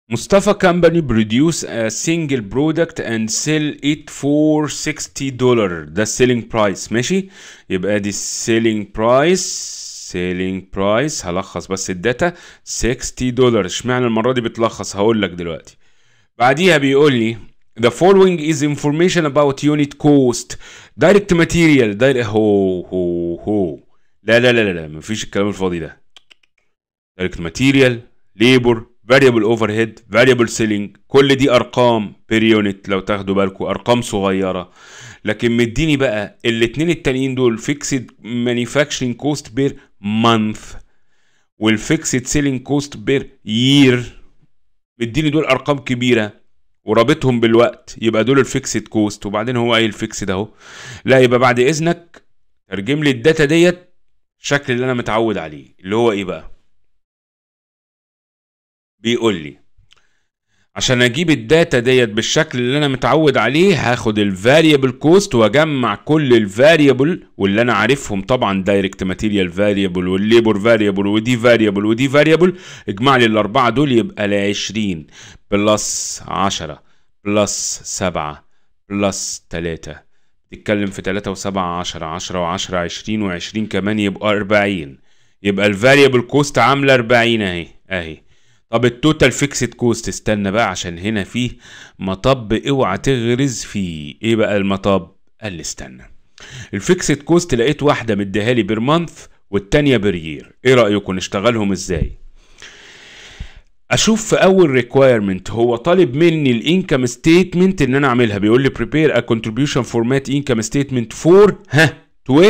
Mustafa company produce a single product and sell it for 60 دولار ده السيلينج برايس ماشي يبقى دي السيلينج برايس سيلينج برايس هلخص بس الداتا 60 دولار اشمعنى المره دي بتلخص هقول لك دلوقتي بعديها بيقول لي The following is information about unit cost direct material direct هو هو هو لا لا لا لا, لا. مفيش الكلام الفاضي ده direct material labor variable overhead variable selling كل دي ارقام per unit لو تاخدوا بالكم ارقام صغيره لكن مديني بقى الاتنين التانيين دول fixed manufacturing cost per month والفيكسد سيلينج كوست بير يير مديني دول ارقام كبيره ورابطهم بالوقت يبقى دول الفيكسد كوست وبعدين هو قايل الفيكسد اهو لا يبقى بعد اذنك ترجم لي الداتا ديت الشكل اللي انا متعود عليه اللي هو ايه بقى بيقول لي عشان اجيب الداتا ديت بالشكل اللي انا متعود عليه هاخد الفاريبل كوست واجمع كل الفاريبل واللي انا عارفهم طبعا دايركت ماتيريال فاريبل والليبر فاريبل ودي فاريبل ودي فاريبل اجمع لي الاربعه دول يبقى ل 20 بلس 10 بلس 7 بلس 3 تتكلم في 3 و7 10 10 و10 20 و20 كمان يبقى 40 يبقى الفاريبل كوست عامله 40 اهي اهي طب التوتال فيكسد كوست استنى بقى عشان هنا فيه مطب اوعى تغرز فيه ايه بقى المطب قال لي استنى الفيكسد كوست لقيت واحده مديها لي بير مانث والتانيه بير يير ايه رايكم نشتغلهم ازاي اشوف في اول ريكويرمنت هو طالب مني الانكم ستيتمنت ان انا اعملها بيقول لي prepare a contribution format income statement for ها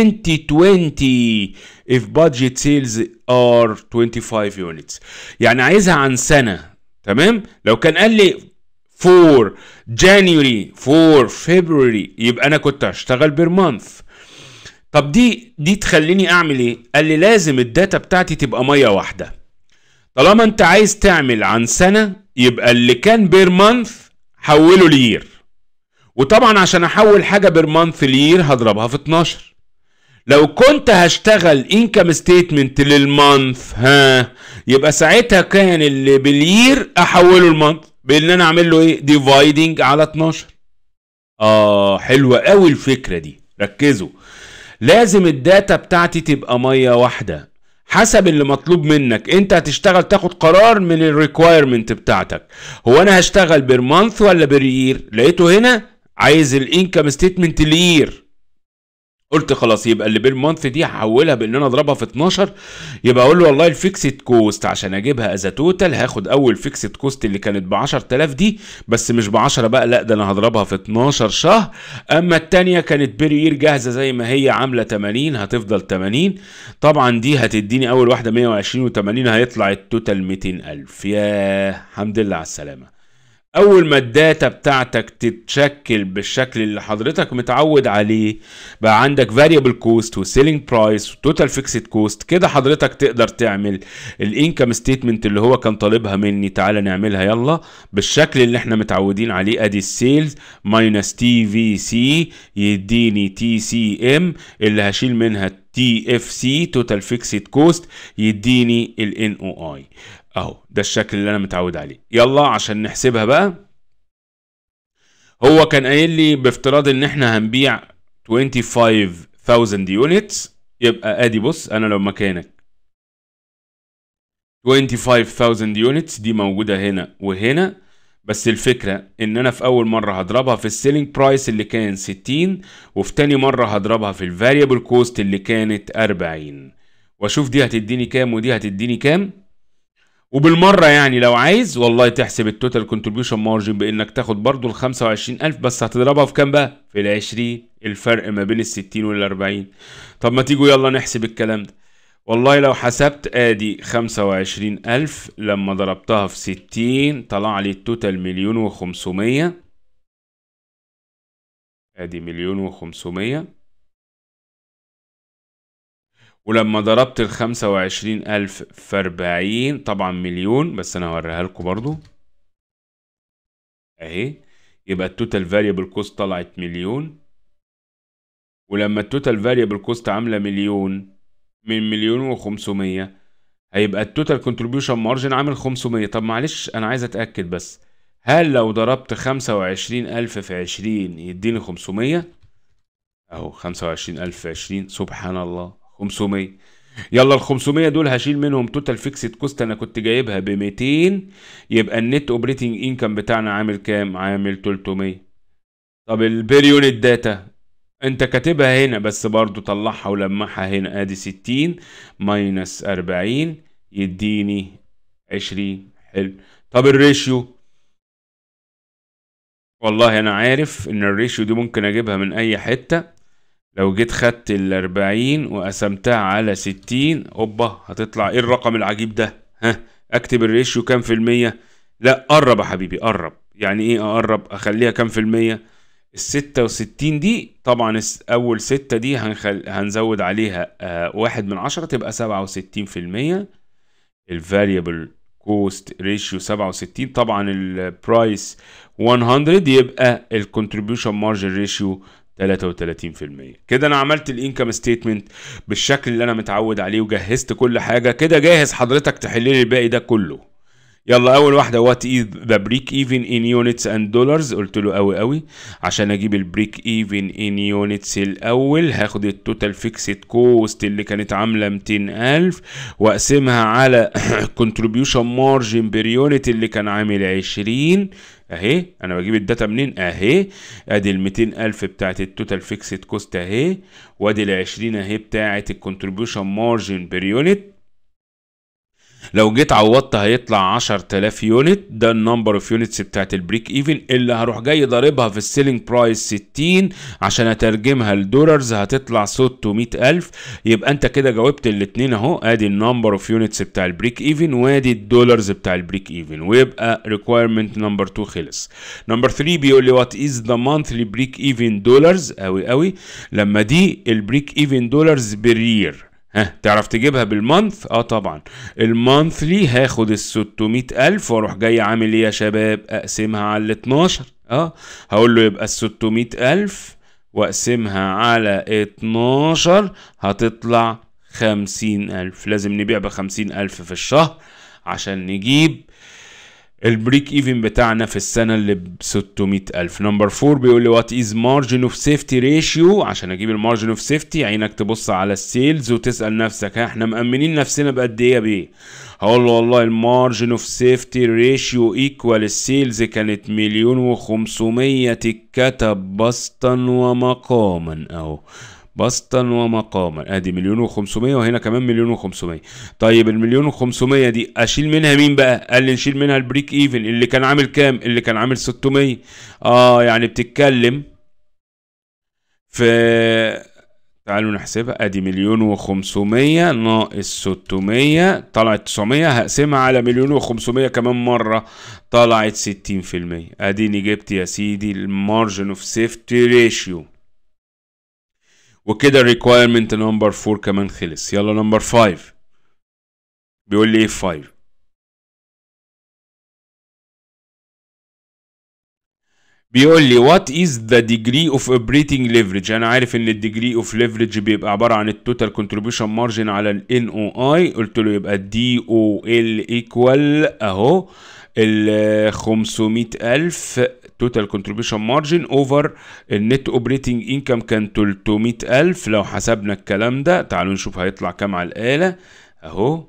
2020 if budget sales are 25 units يعني عايزها عن سنة تمام لو كان قال لي for January for February يبقى انا كنت هشتغل بير مانث طب دي دي تخليني اعمل ايه قال لي لازم الداتا بتاعتي تبقى ميه واحده طالما انت عايز تعمل عن سنه يبقى اللي كان بير مانث حوله لير وطبعا عشان احول حاجه بير مانث لير هضربها في 12 لو كنت هشتغل انكم ستيتمنت للمانث ها يبقى ساعتها كان اللي بالير احوله المانث بان انا اعمل له ايه ديفايدنج على 12 اه حلوه قوي الفكره دي ركزوا لازم الداتا بتاعتي تبقى ميه واحده حسب اللي مطلوب منك انت هتشتغل تاخد قرار من الريكوايرمنت بتاعتك هو انا هشتغل بير مانث ولا بير يير لقيته هنا عايز الانكم ستيتمنت لير قلت خلاص يبقى اللي بير مانث دي هحولها بان انا اضربها في 12 يبقى اقول له والله الفيكسد كوست عشان اجيبها از توتال هاخد اول فيكسد كوست اللي كانت ب 10000 دي بس مش ب 10 بقى لا ده انا هضربها في 12 شهر اما التانية كانت بير يير جاهزه زي ما هي عامله 80 هتفضل 80 طبعا دي هتديني اول واحده 120 و80 هيطلع التوتال 200000 يا الحمد لله على السلامه اول ما الداتا بتاعتك تتشكل بالشكل اللي حضرتك متعود عليه بقى عندك variable cost وسيلينج برايس وتوتال فيكسد كوست كده حضرتك تقدر تعمل الانكم ستيتمنت اللي هو كان طالبها مني تعالى نعملها يلا بالشكل اللي احنا متعودين عليه ادي السيلز ماينس تي في سي يديني تي سي ام اللي هشيل منها تي اف سي توتال فيكسد كوست يديني الان او اي اهو ده الشكل اللي انا متعود عليه يلا عشان نحسبها بقى هو كان قايل لي بافتراض ان احنا هنبيع 25000 يونتس يبقى ادي بص انا لو مكانك 25000 يونتس دي موجودة هنا وهنا بس الفكرة ان انا في اول مرة هضربها في السيلينج برايس اللي كان 60 وفي تاني مرة هضربها في الفاريبل كوست اللي كانت 40 واشوف دي هتديني كام ودي هتديني كام وبالمره يعني لو عايز والله تحسب التوتال كونتريبيوشن مارجن بانك تاخد برضو ال 25000 بس هتضربها في كام بقى؟ في ال 20 الفرق ما بين ال 60 وال 40 طب ما تيجوا يلا نحسب الكلام ده والله لو حسبت ادي 25000 لما ضربتها في 60 طلع لي التوتال مليون و500 ادي مليون و500 ولما ضربت ال 25000 في 40 طبعا مليون بس انا هوريها لكم برضو اهي يبقى التوتال فاريبل كوست طلعت مليون ولما التوتال فاريبل كوست عامله مليون من مليون و500 هيبقى التوتال كونتريبيوشن مارجن عامل 500 طب معلش انا عايز اتاكد بس هل لو ضربت 25000 في 20 يديني 500 اهو 25000 في 20 سبحان الله 500 يلا ال 500 دول هشيل منهم توتال فيكسد كوست انا كنت جايبها ب 200 يبقى النت اوبريتنج انكم بتاعنا عامل كام عامل 300 طب البير يونت داتا انت كاتبها هنا بس برضو طلعها ولمعها هنا ادي 60 ماينس 40 يديني 20 حلو طب الريشيو والله انا عارف ان الريشيو دي ممكن اجيبها من اي حتة لو جيت خدت ال 40 وقسمتها على 60 اوبا هتطلع ايه الرقم العجيب ده ها اكتب الريشيو كام في المية لا قرب يا حبيبي قرب يعني ايه اقرب اخليها كام في المية الستة وستين دي طبعا اول ستة دي هنخل... هنزود عليها آه واحد من عشرة تبقى سبعة وستين في المية الفاريبل كوست ريشيو 67 طبعا البرايس 100 يبقى الكونتريبيوشن مارجن ريشيو 33% كده انا عملت الانكم ستيتمنت بالشكل اللي انا متعود عليه وجهزت كل حاجه كده جاهز حضرتك تحل لي الباقي ده كله يلا اول واحده وات از ذا بريك ايفن ان يونتس اند دولارز قلت له قوي قوي عشان اجيب البريك ايفن ان يونتس الاول هاخد التوتال فيكسد كوست اللي كانت عامله 200000 واقسمها على كونتريبيوشن مارجن بير يونت اللي كان عامل 20 اهي انا بجيب الداتا منين اهي ادي ال 200000 بتاعت التوتال فيكسد كوست اهي وادي ال 20 اهي بتاعت الكونتريبيوشن مارجن بير يونت لو جيت عوضت هيطلع 10000 يونت ده النمبر اوف يونتس بتاعت البريك ايفن اللي هروح جاي ضاربها في السيلينج برايس 60 عشان اترجمها لدولارز هتطلع 600000 يبقى انت كده جاوبت الاثنين اهو ادي النمبر اوف يونتس بتاع البريك ايفن وادي الدولارز بتاع البريك ايفن ويبقى ريكويرمنت نمبر 2 خلص نمبر 3 بيقول لي وات از ذا مانثلي بريك ايفن دولارز قوي قوي لما دي البريك ايفن دولارز بير ها تعرف تجيبها بالمانث اه طبعا المانثلي هاخد ال 600 الف واروح جاي عامل ايه يا شباب اقسمها على ال 12 اه هقول له يبقى ال 600 الف واقسمها على 12 هتطلع 50 الف لازم نبيع ب 50 الف في الشهر عشان نجيب البريك ايفن بتاعنا في السنة اللي ب 600 ألف نمبر 4 بيقول لي وات از مارجن اوف سيفتي ريشيو عشان اجيب المارجن اوف سيفتي عينك تبص على السيلز وتسأل نفسك ها احنا مأمنين نفسنا بقد ايه يا بيه هقول له والله المارجن اوف سيفتي ريشيو ايكوال السيلز كانت مليون وخمسمية تتكتب بسطا ومقاما اهو بسطا ومقاما ادي مليون وخمسمية وهنا كمان مليون وخمسمية طيب المليون وخمسمية دي اشيل منها مين بقى قال لي نشيل منها البريك ايفن اللي كان عامل كام اللي كان عامل 600 اه يعني بتتكلم في تعالوا نحسبها ادي مليون وخمسمية ناقص ستمية طلعت تسعمية هقسمها على مليون وخمسمية كمان مرة طلعت ستين في المية اديني جبت يا سيدي المارجن اوف سيفتي ريشيو وكده requirement نمبر 4 كمان خلص يلا نمبر 5 بيقول لي ايه 5 بيقول لي what is the degree of operating leverage انا عارف ان الديجري اوف leverage بيبقى عباره عن التوتال contribution margin على ال NOI قلت له يبقى دي او ال equal اهو ال 500000 توتال كونتريبيوشن مارجن اوفر النت اوبريتنج انكم كان 300000 لو حسبنا الكلام ده تعالوا نشوف هيطلع كام على الآلة اهو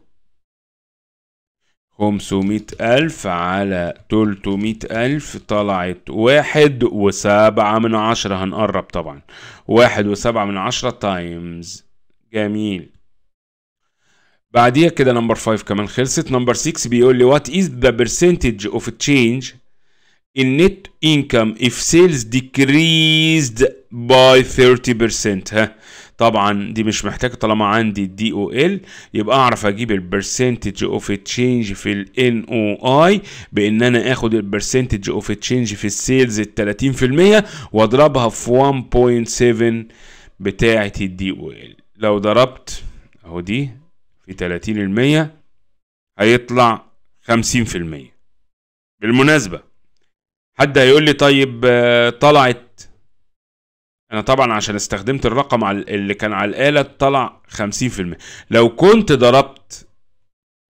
500000 على 300000 طلعت واحد وسبعة من عشرة هنقرب طبعا واحد وسبعة من عشرة تايمز جميل بعديها كده نمبر 5 كمان خلصت نمبر 6 بيقول لي what is the percentage of change in net income if sales decreased by 30% ها طبعا دي مش محتاجه طالما عندي الدي او ال يبقى اعرف اجيب البرسنتج اوف تشينج في الان او اي بان انا اخد البرسنتج اوف تشينج في السيلز ال 30% واضربها في 1.7 بتاعه الدي او ال لو ضربت اهو دي في 30% هيطلع 50% بالمناسبة حد هيقول لي طيب طلعت انا طبعا عشان استخدمت الرقم اللي كان على الآلة طلع 50% لو كنت ضربت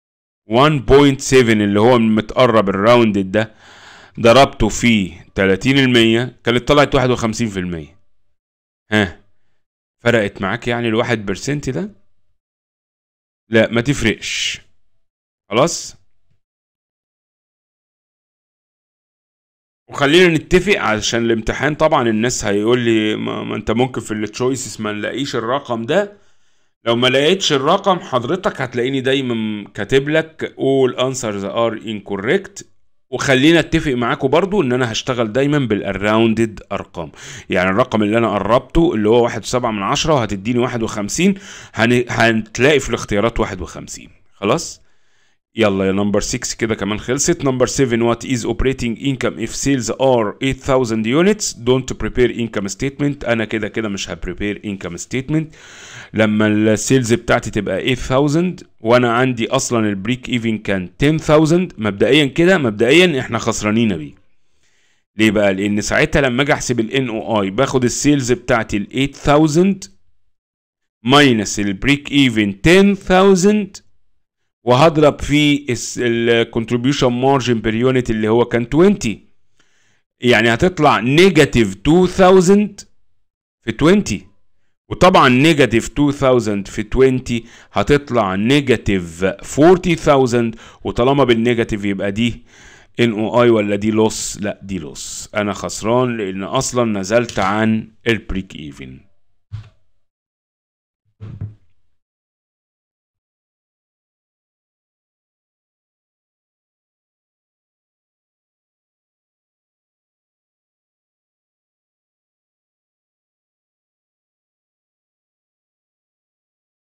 1.7 اللي هو متقرب الراوندد ده ضربته في 30% كانت طلعت 51% ها فرقت معاك يعني الواحد برسنت ده لا ما تفرقش خلاص وخلينا نتفق علشان الامتحان طبعا الناس هيقول لي ما, ما انت ممكن في التشويسز ما نلاقيش الرقم ده لو ما لقيتش الرقم حضرتك هتلاقيني دايما كاتب لك all answers are incorrect وخلينا اتفق معاكم برضو ان انا هشتغل دايما بالاراوندد ارقام يعني الرقم اللي انا قربته اللي هو واحد وسبعة من عشرة وهتديني واحد وخمسين هن... هتلاقي في الاختيارات واحد وخمسين خلاص يلا يا نمبر 6 كده كمان خلصت نمبر 7 وات از اوبريتنج انكم اف سيلز ار 8000 يونتس دونت بريبير انكم ستيتمنت انا كده كده مش هبريبير انكم ستيتمنت لما السيلز بتاعتي تبقى 8000 وانا عندي اصلا البريك ايفن كان 10000 مبدئيا كده مبدئيا احنا خسرانين بيه ليه بقى لان ساعتها لما اجي احسب الان او اي باخد السيلز بتاعتي ال 8000 ماينس البريك ايفن 10000 وهضرب في الكونتريبيوشن مارجن بير يونت اللي هو كان 20 يعني هتطلع نيجاتيف 2000 في 20 وطبعا نيجاتيف 2000 في 20 هتطلع نيجاتيف 40000 وطالما بالنيجاتيف يبقى دي ان او اي ولا دي لوس لا دي لوس انا خسران لان اصلا نزلت عن البريك ايفن